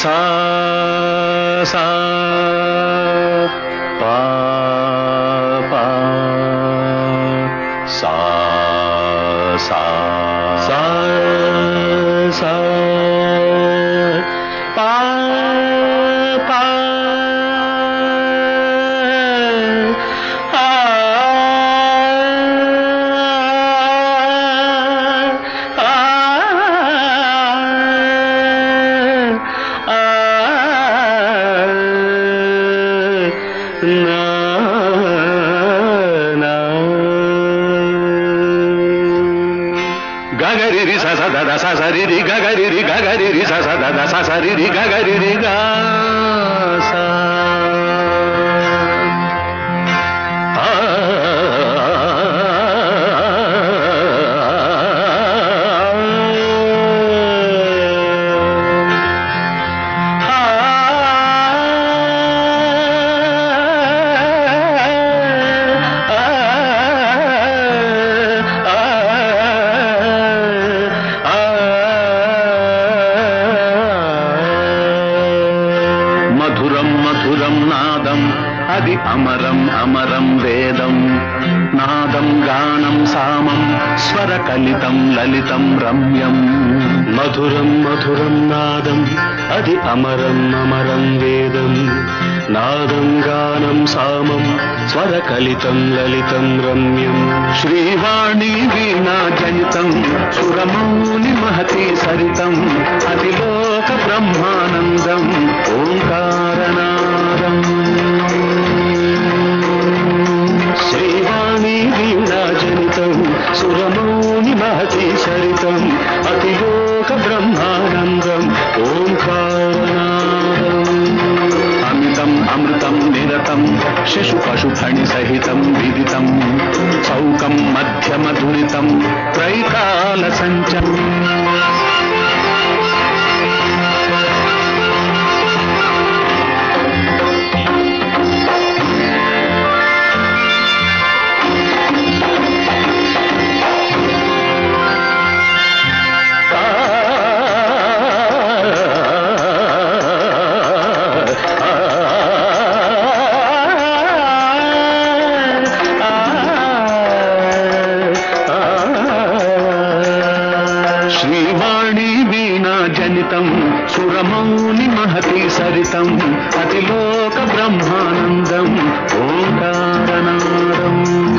సా సా పా పా సా సా సా సా పా పా ఆ గగరిరి స స ద ద స స రి రి గగరిరి గగరిరి స స ద ద స స రి రి గగరిరి గా స ఆ మధురం మధురం నాదం అది అమరం అమరం వేదం నాదం గానం సామం స్వర కలితం లలితం రమ్యం మధురం మధురం నాదం అది అమరం అమరం వేదం నాదం గానం సామం స్వర కలితం లలితం రమ్యం శ్రీవాణి వీణా జనితం సురమౌని మహతి సరితం అతిలోక బ్రహ్మానందం ఓంకారనాదం శ్రీవాణి వీణాజనితం సురమౌని మహతి సరితం అతిలోక బ్రహ్మానందం ఓంకారనాదం అమితం అమృతం నిరతం శిశు పశు ఫణి సహితం విదితం చౌకం మధ్యమ దురితం త్రైకాల సంచం శ్రీవాణి వీణా జనితం సురమౌని మహతి సరితం అతిలోక బ్రహ్మానందం ఓంకారనాదం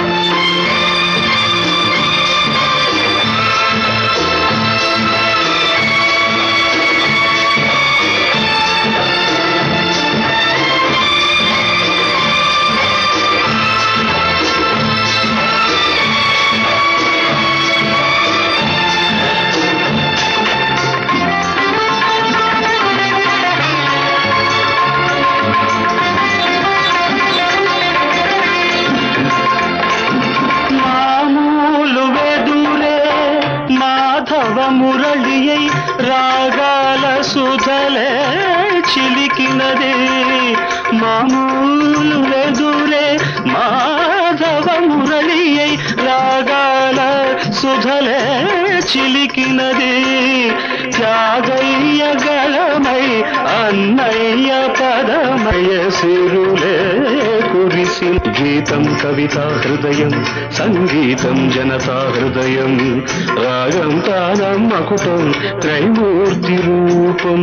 మామూలు వెదురే మాధవ మురళియై రాగాల సుధలే చిలికినదే మామూలు వెదురే మాధవ మురళియై రాగాల సుధలే చిలికినదే త్యాగయ్య గళమై అన్నయ్య పదమయ సిరులే కురిసి గీతం కవిత హృదయం సంగీతం జనతా హృదయం రాగం తానం మకుటం త్రైమూర్తి రూపం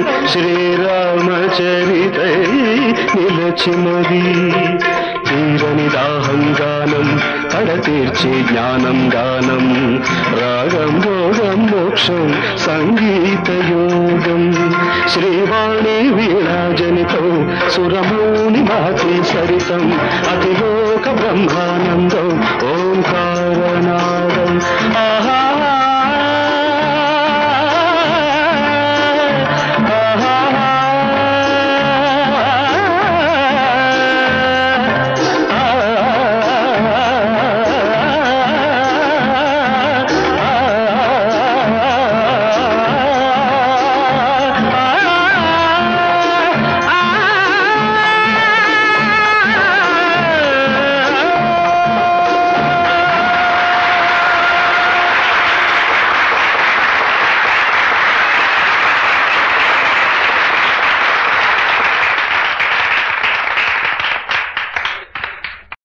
శ్రీరామచరితై నిలచిమది తీరని దాహం గానం కడతీర్చే జ్ఞానం గానం రాగం భోగం మోక్షం సంగీత యోగం శ్రీవాణి వీణాజనితం సురమౌని మాతి సరితం అతిలోక బ్రహ్మానందం ఓంకారనాదం